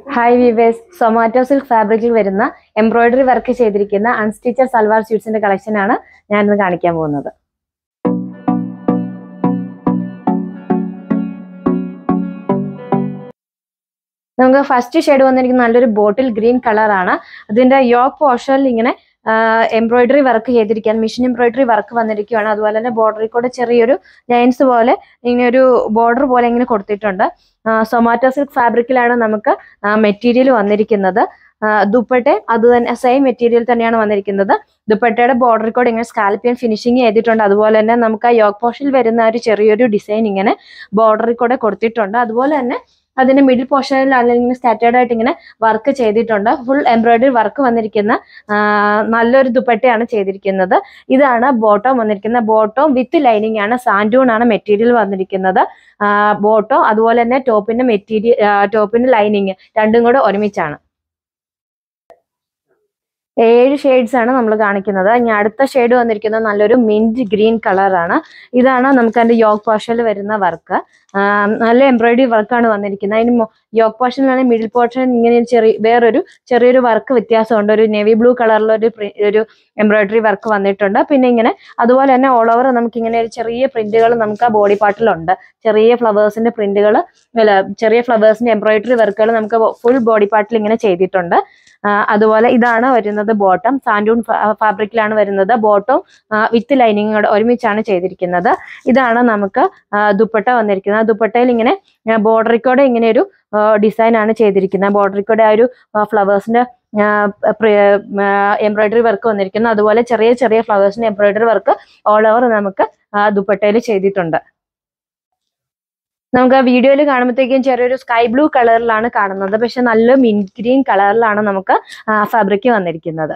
hi വിവേസ് Zomato silk ഫാബ്രിക്കിൽ വരുന്ന embroidery work ചെയ്തിരിക്കുന്ന അൺസ്റ്റിച്ചർ സൽവാർ സ്യൂട്ട്സിന്റെ കളക്ഷൻ ആണ് ഞാനിന്ന് കാണിക്കാൻ പോകുന്നത് നമുക്ക് ഫസ്റ്റ് ഷെയ്ഡ് വന്നിരിക്കുന്ന നല്ലൊരു ബോട്ടിൽ ഗ്രീൻ കളറാണ് അതിന്റെ യോക്ക് പോർഷനിൽ ഇങ്ങനെ എംബ്രോയിഡറി വർക്ക് ചെയ്തിരിക്കുകയാണ് മെഷീൻ എംബ്രോയിഡറി വർക്ക് വന്നിരിക്കുകയാണ് അതുപോലെ തന്നെ ബോർഡറിൽ കൂടെ ചെറിയൊരു ലൈൻസ് പോലെ ഇങ്ങനെ ഒരു ബോർഡർ പോലെ ഇങ്ങനെ കൊടുത്തിട്ടുണ്ട് സൊമാറ്റോ സിൽക്ക് ഫാബ്രിക്കിലാണ് നമുക്ക് മെറ്റീരിയൽ വന്നിരിക്കുന്നത് ദുപ്പട്ടെ അത് തന്നെ സെയിം മെറ്റീരിയൽ തന്നെയാണ് വന്നിരിക്കുന്നത് ദുപ്പട്ടയുടെ ബോർഡറിൽ കൂടെ ഇങ്ങനെ സ്കാൽപ്പിയൻ ഫിനിഷിങ് ചെയ്തിട്ടുണ്ട് അതുപോലെ തന്നെ നമുക്ക് ആ യോക്ക് പോർഷനിൽ വരുന്ന ഒരു ചെറിയൊരു ഡിസൈൻ ഇങ്ങനെ ബോർഡറിൽ കൂടെ കൊടുത്തിട്ടുണ്ട് അതുപോലെ തന്നെ അതിന്റെ മിഡിൽ പോർഷനിൽ അല്ലെങ്കിൽ സ്കാറ്റേർഡ് ആയിട്ട് ഇങ്ങനെ വർക്ക് ചെയ്തിട്ടുണ്ട് ഫുൾ എംബ്രോയിഡറി വർക്ക് വന്നിരിക്കുന്ന നല്ലൊരു ദുപ്പട്ടയാണ് ചെയ്തിരിക്കുന്നത് ഇതാണ് ബോട്ടം വന്നിരിക്കുന്നത് ബോട്ടം വിത്ത് ലൈനിങ് ആണ് സാൻഡൂൺ ആണ് മെറ്റീരിയൽ വന്നിരിക്കുന്നത് ബോട്ടോ അതുപോലെ തന്നെ ടോപ്പിന്റെ മെറ്റീരിയൽ ടോപ്പിന്റെ ലൈനിങ് രണ്ടും കൂടെ ഒരുമിച്ചാണ് ഏഴ് ഷെയ്ഡ്സ് ആണ് നമ്മൾ കാണിക്കുന്നത് ഇനി അടുത്ത ഷെയ്ഡ് വന്നിരിക്കുന്നത് നല്ലൊരു മിന്റ് ഗ്രീൻ കളറാണ് ഇതാണ് നമുക്ക് അതിന്റെ യോഗ് പോർഷനിൽ വരുന്ന വർക്ക് നല്ല എംബ്രോയിഡറി വർക്കാണ് വന്നിരിക്കുന്നത് അതിന് യോഗ് പോർഷനിലാണെങ്കിൽ മിഡിൽ പോർഷൻ ഇങ്ങനെ ചെറിയ വേറൊരു ചെറിയൊരു വർക്ക് വ്യത്യാസമുണ്ട് ഒരു നേവി ബ്ലൂ കളറിലൊരു ഒരു എംബ്രോയിഡറി വർക്ക് വന്നിട്ടുണ്ട് പിന്നെ ഇങ്ങനെ അതുപോലെ തന്നെ ഓൾ ഓവർ നമുക്ക് ഇങ്ങനെ ഒരു ചെറിയ പ്രിന്റുകൾ നമുക്ക് ആ ബോഡി പാർട്ടിലുണ്ട് ചെറിയ ഫ്ലവേഴ്സിന്റെ പ്രിന്റുകൾ അല്ല ചെറിയ ഫ്ലവേഴ്സിന്റെ എംബ്രോയിഡറി വർക്കുകൾ നമുക്ക് ഫുൾ ബോഡി പാർട്ടിൽ ഇങ്ങനെ ചെയ്തിട്ടുണ്ട് അതുപോലെ ഇതാണ് വരുന്നത് ബോട്ടം സാൻഡൂൺ ഫാബ്രിക്കിലാണ് വരുന്നത് ബോട്ടം വിത്ത് ലൈനിങ്ങോട് ഒരുമിച്ചാണ് ചെയ്തിരിക്കുന്നത് ഇതാണ് നമുക്ക് ദുപ്പട്ട വന്നിരിക്കുന്നത് ദുപ്പട്ടയിൽ ഇങ്ങനെ ബോർഡറിക്കോടെ ഇങ്ങനെ ഒരു ഡിസൈൻ ആണ് ചെയ്തിരിക്കുന്നത് ബോർഡറിക്കോടെ ആ ഒരു ഫ്ലവേഴ്സിന്റെ എംബ്രോയിഡറി വർക്ക് വന്നിരിക്കുന്നു അതുപോലെ ചെറിയ ചെറിയ ഫ്ലവേഴ്സിന്റെ എംബ്രോയിഡറി വർക്ക് ഓൾ ഓവർ നമുക്ക് ദുപ്പട്ടയിൽ ചെയ്തിട്ടുണ്ട് നമുക്ക് ആ വീഡിയോയിൽ കാണുമ്പോഴത്തേക്കും ചെറിയൊരു സ്കൈ ബ്ലൂ കളറിലാണ് കാണുന്നത് പക്ഷെ നല്ല മിന്റ് ഗ്രീൻ കളറിലാണ് നമുക്ക് ഫാബ്രിക് വന്നിരിക്കുന്നത്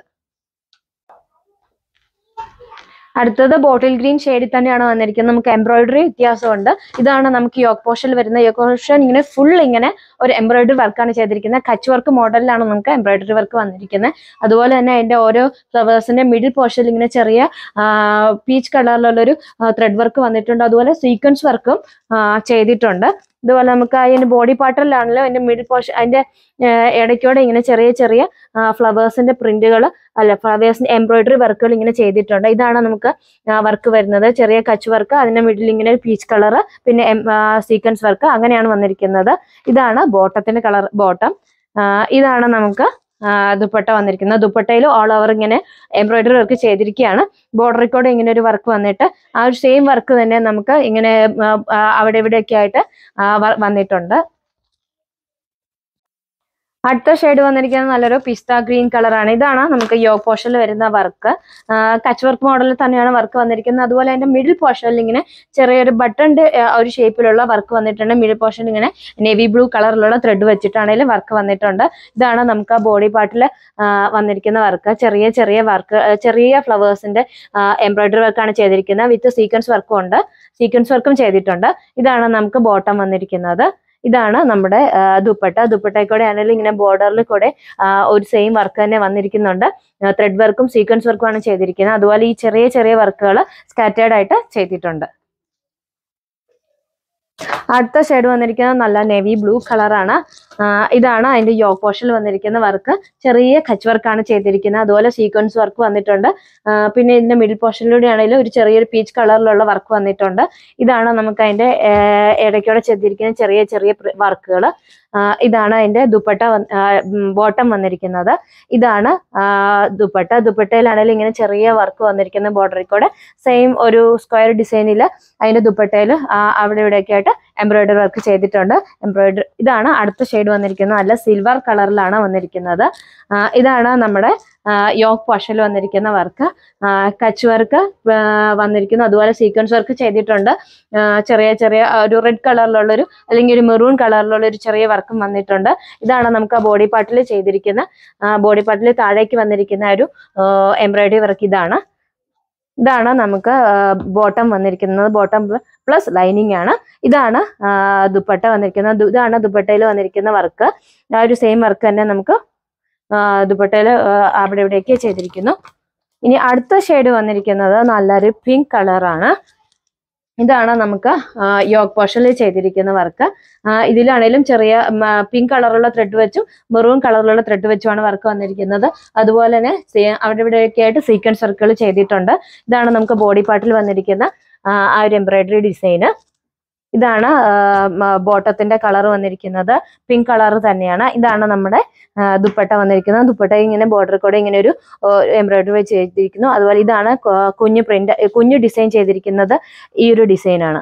അടുത്തത് ബോട്ടിൽ ഗ്രീൻ ഷെയ്ഡിൽ തന്നെയാണ് വന്നിരിക്കുന്നത് നമുക്ക് എംബ്രോയിഡറി വ്യത്യാസമുണ്ട് ഇതാണ് നമുക്ക് യോക്ക് പോർഷനിൽ വരുന്ന യോക്ക് പോർഷൻ ഇങ്ങനെ ഫുൾ ഇങ്ങനെ ഒരു എംബ്രോയിഡറി വർക്കാണ് ചെയ്തിരിക്കുന്നത് കച്ച് വർക്ക് മോഡലിലാണ് നമുക്ക് എംബ്രോയിഡറി വർക്ക് വന്നിരിക്കുന്നത് അതുപോലെ തന്നെ അതിന്റെ ഓരോ ഫ്ലവേഴ്സിന്റെ മിഡിൽ പോർഷനിൽ ഇങ്ങനെ ചെറിയ പീച്ച് കളറിലുള്ളൊരു ത്രെഡ് വർക്ക് വന്നിട്ടുണ്ട് അതുപോലെ സീക്വൻസ് വർക്കും ചെയ്തിട്ടുണ്ട് ഇതുപോലെ നമുക്ക് അതിന്റെ ബോഡി പാർട്ടിലാണല്ലോ അതിന്റെ മിഡിൽ പോർഷൻ അതിന്റെ ഇടയ്ക്കോടെ ഇങ്ങനെ ചെറിയ ചെറിയ ഫ്ലവേഴ്സിന്റെ പ്രിന്റുകൾ അല്ല ഫ്ലവേഴ്സിന്റെ എംബ്രോയിഡറി വർക്കുകൾ ഇങ്ങനെ ചെയ്തിട്ടുണ്ട് ഇതാണ് നമുക്ക് വർക്ക് വരുന്നത് ചെറിയ കച്ച് വർക്ക് അതിന്റെ മിഡിൽ ഇങ്ങനെ പീച്ച് കളർ പിന്നെ സീക്വൻസ് വർക്ക് അങ്ങനെയാണ് വന്നിരിക്കുന്നത് ഇതാണ് ബോട്ടത്തിന്റെ കളർ ബോട്ടം ഇതാണ് നമുക്ക് ദുപ്പട്ട വന്നിരിക്കുന്നത് ദുപ്പട്ടയിൽ ഓൾ ഓവർ ഇങ്ങനെ എംബ്രോയിഡറി വർക്ക് ചെയ്തിരിക്കുകയാണ് ബോർഡറിൽ കൂടെ ഇങ്ങനെ ഒരു വർക്ക് വന്നിട്ട് ആ ഒരു സെയിം വർക്ക് തന്നെ നമുക്ക് ഇങ്ങനെ അവിടെ ഇവിടെയൊക്കെ ആയിട്ട് വന്നിട്ടുണ്ട് അടുത്ത ഷെയ്ഡ് വന്നിരിക്കുന്നത് നല്ലൊരു പിസ്ത ഗ്രീൻ കളറാണ് ഇതാണ് നമുക്ക് യോഗ് പോർഷനിൽ വരുന്ന വർക്ക് കച്ച് വർക്ക് മോഡലിൽ തന്നെയാണ് വർക്ക് വന്നിരിക്കുന്നത് അതുപോലെ അതിന്റെ മിഡിൽ പോർഷനിൽ ഇങ്ങനെ ചെറിയൊരു ബട്ടണിന്റെ ഒരു ഷേപ്പിലുള്ള വർക്ക് വന്നിട്ടുണ്ട് മിഡിൽ പോർഷനിൽ ഇങ്ങനെ നേവി ബ്ലൂ കളറിലുള്ള ത്രെഡ് വെച്ചിട്ടാണെങ്കിലും വർക്ക് വന്നിട്ടുണ്ട് ഇതാണ് നമുക്ക് ആ ബോഡി പാർട്ടിൽ വന്നിരിക്കുന്ന വർക്ക് ചെറിയ ചെറിയ വർക്ക് ചെറിയ ഫ്ലവേഴ്സിന്റെ എംബ്രോയിഡറി വർക്കാണ് ചെയ്തിരിക്കുന്നത് വിത്ത് സീക്വൻസ് വർക്കും ഉണ്ട് സീക്വൻസ് വർക്കും ചെയ്തിട്ടുണ്ട് ഇതാണ് നമുക്ക് ബോട്ടം വന്നിരിക്കുന്നത് ഇതാണ് നമ്മുടെ ദുപ്പട്ട ദുപ്പട്ടയിൽ കൂടെ ആണെങ്കിലും ഇങ്ങനെ ബോർഡറിൽ കൂടെ ഒരു സെയിം വർക്ക് തന്നെ വന്നിരിക്കുന്നുണ്ട് ത്രെഡ് വർക്കും സീക്വൻസ് വർക്കും ആണ് ചെയ്തിരിക്കുന്നത് അതുപോലെ ഈ ചെറിയ ചെറിയ വർക്കുകൾ സ്കാറ്റേർഡ് ആയിട്ട് ചെയ്തിട്ടുണ്ട് അടുത്ത ഷെയ്ഡ് വന്നിരിക്കുന്നത് നല്ല നെവി ബ്ലൂ കളറാണ് ഇതാണ് അതിന്റെ യോഗ് പോർഷനിൽ വന്നിരിക്കുന്ന വർക്ക് ചെറിയ കച്ച് വർക്കാണ് ചെയ്തിരിക്കുന്നത് അതുപോലെ സീക്വൻസ് വർക്ക് വന്നിട്ടുണ്ട് പിന്നെ ഇതിന്റെ മിഡിൽ പോർഷനിലൂടെ ആണെങ്കിലും ഒരു ചെറിയൊരു പീച്ച് കളറിലുള്ള വർക്ക് വന്നിട്ടുണ്ട് ഇതാണ് നമുക്ക് അതിന്റെ ഇടയ്ക്കൂടെ ചെയ്തിരിക്കുന്ന ചെറിയ ചെറിയ വർക്കുകൾ ഇതാണ് അതിന്റെ ദുപ്പട്ട ബോട്ടം വന്നിരിക്കുന്നത് ഇതാണ് ദുപ്പട്ട ദുപ്പട്ടയിലാണെങ്കിലും ഇങ്ങനെ ചെറിയ വർക്ക് വന്നിരിക്കുന്ന ബോർഡറിൽ കൂടെ സെയിം ഒരു സ്ക്വയർ ഡിസൈനിൽ അതിന്റെ ദുപ്പട്ടയിൽ അവിടെ ഇവിടെയൊക്കെ ആയിട്ട് എംബ്രോയിഡറി വർക്ക് ചെയ്തിട്ടുണ്ട് എംബ്രോയിഡറി ഇതാണ് അടുത്ത ഷെയ്ഡ് വന്നിരിക്കുന്നത് നല്ല സിൽവർ കളറിലാണ് വന്നിരിക്കുന്നത് ഇതാണ് നമ്മുടെ യോക്ക് പോർഷനിൽ വന്നിരിക്കുന്ന വർക്ക് കച്ച് വർക്ക് വന്നിരിക്കുന്നു അതുപോലെ സീക്വൻസ് വർക്ക് ചെയ്തിട്ടുണ്ട് ചെറിയ ചെറിയ ഒരു റെഡ് കളറിലുള്ളൊരു അല്ലെങ്കിൽ ഒരു മെറൂൺ കളറിലുള്ള ഒരു ചെറിയ വർക്കും വന്നിട്ടുണ്ട് ഇതാണ് നമുക്ക് ആ ബോഡി പാർട്ടിൽ ചെയ്തിരിക്കുന്ന ബോഡി പാർട്ടിൽ താഴേക്ക് വന്നിരിക്കുന്ന ഒരു എംബ്രോയിഡറി വർക്ക് ഇതാണ് ഇതാണ് നമുക്ക് ബോട്ടം വന്നിരിക്കുന്നത് ബോട്ടം പ്ലസ് ലൈനിങ് ആണ് ഇതാണ് ദുപ്പട്ട വന്നിരിക്കുന്നത് ഇതാണ് ദുപ്പട്ടയിൽ വന്നിരിക്കുന്ന വർക്ക് ആ ഒരു സെയിം വർക്ക് തന്നെ നമുക്ക് ദുപ്പട്ടയിൽ അവിടെ ഇവിടെയൊക്കെ ചെയ്തിരിക്കുന്നു ഇനി അടുത്ത ഷെയ്ഡ് വന്നിരിക്കുന്നത് നല്ലൊരു പിങ്ക് കളറാണ് ഇതാണ് നമുക്ക് യോഗ് പോർഷനിൽ ചെയ്തിരിക്കുന്ന വർക്ക് ഇതിലാണേലും ചെറിയ പിങ്ക് കളറുള്ള ത്രെഡ് വെച്ചും മെറൂൺ കളറിലുള്ള ത്രെഡ് വെച്ചുമാണ് വർക്ക് വന്നിരിക്കുന്നത് അതുപോലെ തന്നെ സേ- അവിടെ ഇവിടെയൊക്കെ ആയിട്ട് സീക്വൻസ് വർക്കുകൾ ചെയ്തിട്ടുണ്ട് ഇതാണ് നമുക്ക് ബോഡി പാർട്ടിൽ വന്നിരിക്കുന്ന ആ ആ ഒരു എംബ്രോയിഡറി ഡിസൈന് ഇതാണ് ബോട്ടത്തിന്റെ കളർ വന്നിരിക്കുന്നത് പിങ്ക് കളർ തന്നെയാണ് ഇതാണ് നമ്മുടെ ആ, ദുപ്പട്ട വന്നിരിക്കുന്നത് ദുപ്പട്ട ഇങ്ങനെ ബോർഡർ കൂടെ ഇങ്ങനെ ഒരു എംബ്രോയിഡറി ചെയ്തിരിക്കുന്നു അതുപോലെ ഇതാണ് കു- കുഞ്ഞു പ്രിന്റ് കുഞ്ഞു ഡിസൈൻ ചെയ്തിരിക്കുന്നത് ഈ ഒരു ഡിസൈനാണ്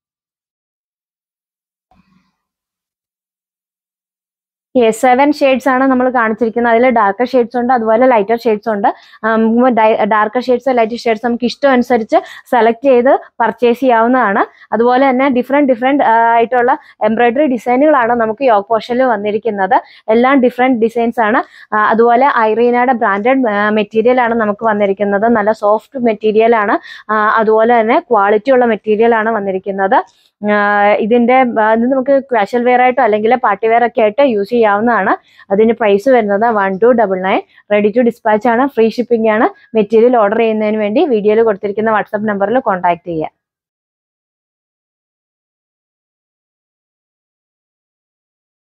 സെവൻ ഷെയ്ഡ്സ് ആണ് നമ്മൾ കാണിച്ചിരിക്കുന്നത് അതിൽ ഡാർക്കർ ഷെയ്ഡ്സ് ഉണ്ട് അതുപോലെ ലൈറ്റർ ഷെയ്ഡ്സ് ഉണ്ട് ഡാർക്കർ ഷെയ്ഡ്സ് ലൈറ്റർ ഷെയ്ഡ്സ് നമുക്ക് ഇഷ്ടം അനുസരിച്ച് സെലക്ട് ചെയ്ത് പർച്ചേസ് ചെയ്യാവുന്നതാണ് അതുപോലെ തന്നെ ഡിഫറെന്റ് ഡിഫറെന്റ് ആയിട്ടുള്ള എംബ്രോയിഡറി ഡിസൈനുകളാണ് നമുക്ക് യോഗ് പോർഷനിൽ വന്നിരിക്കുന്നത് എല്ലാം ഡിഫറെന്റ് ഡിസൈൻസ് ആണ് ആ, അതുപോലെ ഐറീനയുടെ ബ്രാൻഡഡ് മെറ്റീരിയൽ ആണ് നമുക്ക് വന്നിരിക്കുന്നത് നല്ല സോഫ്റ്റ് മെറ്റീരിയൽ ആണ് ആ, അതുപോലെ തന്നെ ക്വാളിറ്റി ഉള്ള മെറ്റീരിയൽ ആണ് വന്നിരിക്കുന്നത് ആ, ഇതിന്റെ ആ, ഇത് നമുക്ക് കാഷ്വൽ വെയർ ആയിട്ടോ അല്ലെങ്കിൽ പാർട്ടി വെയർ ഒക്കെ ആയിട്ട് യൂസ് ചെയ്യാവുന്നതാണ് അതിന് പ്രൈസ് വരുന്നത് one two double nine ready to dispatch ആണ് ഫ്രീ ഷിപ്പിംഗ് ആണ് മെറ്റീരിയൽ ഓർഡർ ചെയ്യുന്നതിന് വേണ്ടി വീഡിയോയിൽ കൊടുത്തിരിക്കുന്ന വാട്സാപ്പ് നമ്പറിൽ കോൺടാക്ട് ചെയ്യുക